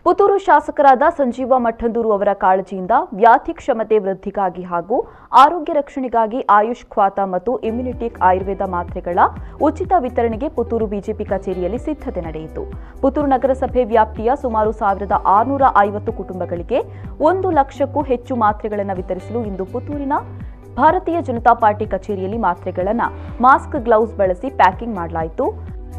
ಪುತ್ತೂರು ಶಾಸಕರಾದ ಸಂಜೀವ ಮಠಂದೂರು ಅವರ ಕಾಳಜಿಯಿಂದ ವ್ಯಾಧಿ ಕ್ಷಮತೆ ವೃದ್ಧಿಗಾಗಿ ಹಾಗೂ ಆರೋಗ್ಯ ರಕ್ಷಣೆಗಾಗಿ ಆಯುಷ್ ಖ್ವಾತ ಮತ್ತು ಇಮ್ಯುನಿಟಿಕ್ ಆಯುರ್ವೇದ ಮಾತ್ರೆಗಳ ಉಚಿತ ವಿತರಣೆಗೆ ಪುತ್ತೂರು ಬಿಜೆಪಿ ಕಚೇರಿಯಲ್ಲಿ ಸಿದ್ಧತೆ ನಡೆಯಿತು ಪುತ್ತೂರು ನಗರಸಭೆ ವ್ಯಾಪ್ತಿಯ ಸುಮಾರು ಸಾವಿರದ ಆರುನೂರ ಐವತ್ತು ಕುಟುಂಬಗಳಿಗೆ ಒಂದು ಲಕ್ಷಕ್ಕೂ ಹೆಚ್ಚು ಮಾತ್ರೆಗಳನ್ನು ವಿತರಿಸಲು ಇಂದು ಪುತ್ತೂರಿನ ಭಾರತೀಯ ಜನತಾ ಪಾರ್ಟಿ ಕಚೇರಿಯಲ್ಲಿ ಮಾತ್ರೆಗಳನ್ನು ಮಾಸ್ಕ್ ಗ್ಲೌಸ್ ಬಳಸಿ ಪ್ಯಾಕಿಂಗ್ ಮಾಡಲಾಯಿತು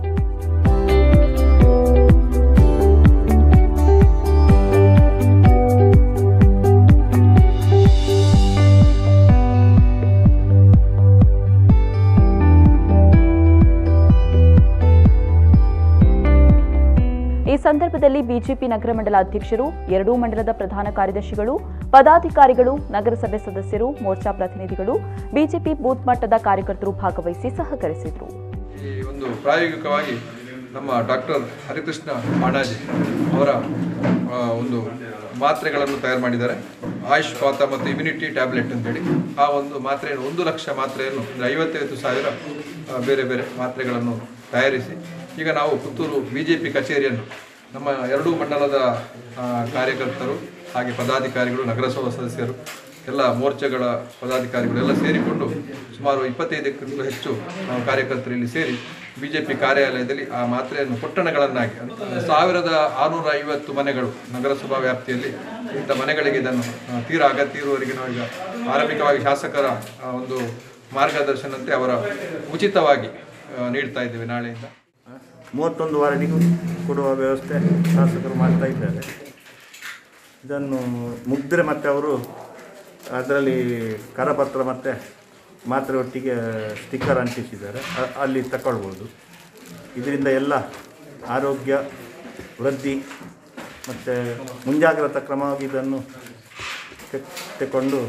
ಈ ಸಂದರ್ಭದಲ್ಲಿ ಬಿಜೆಪಿ ನಗರ ಮಂಡಲ ಅಧ್ಯಕ್ಷರು ಎರಡೂ ಮಂಡಲದ ಪ್ರಧಾನ ಕಾರ್ಯದರ್ಶಿಗಳು ಪದಾಧಿಕಾರಿಗಳು ನಗರಸಭೆ ಸದಸ್ಯರು ಮೋರ್ಚಾ ಪ್ರತಿನಿಧಿಗಳು ಬಿಜೆಪಿ ಬೂತ್ ಮಟ್ಟದ ಕಾರ್ಯಕರ್ತರು ಭಾಗವಹಿಸಿ ಸಹಕರಿಸಿದರು ಈ ಒಂದು ಪ್ರಾಯೋಗಿಕವಾಗಿ ನಮ್ಮ ಡಾಕ್ಟರ್ ಹರಿಕೃಷ್ಣ ಬಾಣಾಜಿ ಅವರ ಆ, ಒಂದು ಮಾತ್ರೆಗಳನ್ನು ತಯಾರು ಮಾಡಿದ್ದಾರೆ ಆಯುಷ್ ಪಾತ ಮತ್ತು ಇಮ್ಯುನಿಟಿ ಟ್ಯಾಬ್ಲೆಟ್ ಅಂತೇಳಿ ಆ ಒಂದು ಮಾತ್ರೆಯನ್ನು ಒಂದು ಲಕ್ಷ ಮಾತ್ರೆಯನ್ನು ಅಂದರೆ ಐವತ್ತೈದು ಸಾವಿರ ಆ, ಬೇರೆ ಬೇರೆ ಮಾತ್ರೆಗಳನ್ನು ತಯಾರಿಸಿ ಈಗ ನಾವು ಪುತ್ತೂರು ಬಿ ಜೆ ಪಿ ಕಚೇರಿಯನ್ನು ನಮ್ಮ ಎರಡೂ ಮಂಡಲದ ಆ, ಕಾರ್ಯಕರ್ತರು ಹಾಗೆ ಪದಾಧಿಕಾರಿಗಳು ನಗರಸಭಾ ಸದಸ್ಯರು ಎಲ್ಲ ಮೋರ್ಚಾಗಳ ಪದಾಧಿಕಾರಿಗಳು ಎಲ್ಲ ಸೇರಿಕೊಂಡು ಸುಮಾರು ಇಪ್ಪತ್ತೈದಕ್ಕಿಂತಲೂ ಹೆಚ್ಚು ನಾವು ಕಾರ್ಯಕರ್ತರು ಇಲ್ಲಿ ಸೇರಿ ಬಿಜೆಪಿ ಕಾರ್ಯಾಲಯದಲ್ಲಿ ಆ ಮಾತ್ರೆಯನ್ನು ಪೊಟ್ಟಣಗಳನ್ನಾಗಿ ಅಂದ್ರೆ ಸಾವಿರದ ಆರುನೂರ ಐವತ್ತು ಮನೆಗಳು ನಗರಸಭಾ ವ್ಯಾಪ್ತಿಯಲ್ಲಿ ಇಂಥ ಮನೆಗಳಿಗೆ ಇದನ್ನು ಆ, ತೀರಾ ಅಗತ್ಯ ಇರುವವರೆಗೆ ನಾವೀಗ ಆರಂಭಿಕವಾಗಿ ಶಾಸಕರ ಆ, ಒಂದು ಮಾರ್ಗದರ್ಶನಂತೆ ಅವರ ಉಚಿತವಾಗಿ ಆ, ನೀಡ್ತಾ ಇದ್ದೇವೆ ನಾಳೆಯಿಂದ ಮೂವತ್ತೊಂದು ವಾರ್ಡಿಗೂ ಕೊಡುವ ವ್ಯವಸ್ಥೆ ಶಾಸಕರು ಮಾಡ್ತಾ ಇದ್ದಾರೆ ಇದನ್ನು ಮುಗ್ದರೆ ಮತ್ತೆ ಅವರು ಅದರಲ್ಲಿ ಕರಪತ್ರ ಮತ್ತು ಮಾತ್ರೆ ಒಟ್ಟಿಗೆ ಸ್ಟಿಕ್ಕರ್ ಅಂಟಿಸಿದ್ದಾರೆ ಅ- ಅಲ್ಲಿ ತಗೊಳ್ಬೋದು ಇದರಿಂದ ಎಲ್ಲ ಆರೋಗ್ಯ ವೃದ್ಧಿ ಮತ್ತು ಮುಂಜಾಗ್ರತಾ ಕ್ರಮವಾಗಿ ಇದನ್ನು ತೆ- ತೆಕ್ಕೊಂಡು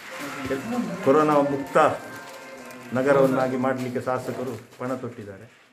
ಕೊರೋನಾ ಮುಕ್ತ ನಗರವನ್ನಾಗಿ ಮಾಡಲಿಕ್ಕೆ ಶಾಸಕರು ಪಣ ತೊಟ್ಟಿದ್ದಾರೆ